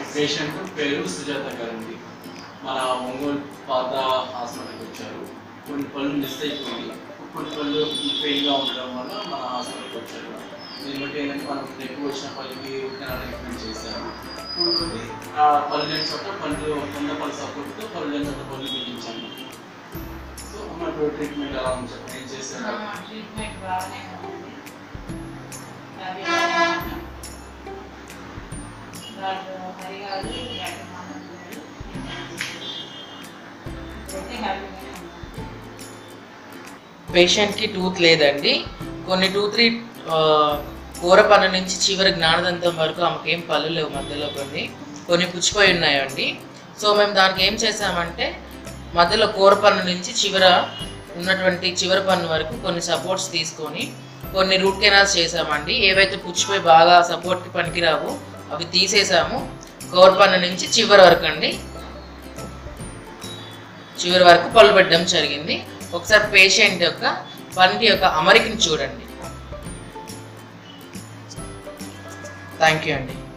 patient పేరు సుజాత గారండి మన ఒంగోలు పాత హాస్పిటల్కి వచ్చారు కొన్ని పళ్ళు మిస్ అయిపోయి కొన్ని పళ్ళు పెయిన్గా ఉండడం వల్ల మన హాస్పిటల్కి వచ్చారు దీన్ని బట్టి ఏంటంటే మనం ఎక్కువ వచ్చిన పళ్ళకి ట్రీట్మెంట్ చేశారు ఇప్పుడు కొన్ని ఆ పళ్ళు లేని చోట పళ్ళు కొంత పళ్ళు సపోర్ట్తో పళ్ళు లేని చోట పళ్ళు బిగించాము సో మన ట్రీట్మెంట్ ఎలా ఉంది చెప్పండి ఏం చేశారు ట్రీట్మెంట్ బాగానే ఉంది అది డాక్టర్ హరిగారు డాక్టర్ మామూలు గారు ఇప్పుడైతే హ్యాపీగానే ఉన్నాను పేషెంట్కి టూత్ లేదండి కొన్ని టూ త్రీ కూర పన్ను నుంచి చివరి జ్ఞానదంతం వరకు ఆమెకి ఏం పళ్ళు లేవు మధ్యలో కొన్ని కొన్ని పుచ్చిపోయి ఉన్నాయండి సో మేము దానికి ఏం చేసామంటే మధ్యలో కూర పన్ను నుంచి చివర ఉన్నటువంటి చివరి పన్ను వరకు కొన్ని సపోర్ట్స్ తీసుకొని కొన్ని రూట్ కెనాల్స్ చేసామండి ఏవైతే పుచ్చిపోయి బాగా సపోర్ట్కి పనికిరావు అవి తీసేసాము కూర పన్ను నుంచి చివరి వరకు అండి చివరి వరకు పళ్ళు పెట్టడం జరిగింది ఒకసారి పేషెంట్ యొక్క పంటి యొక్క అమరికని చూడండి థ్యాంక్ యూ అండి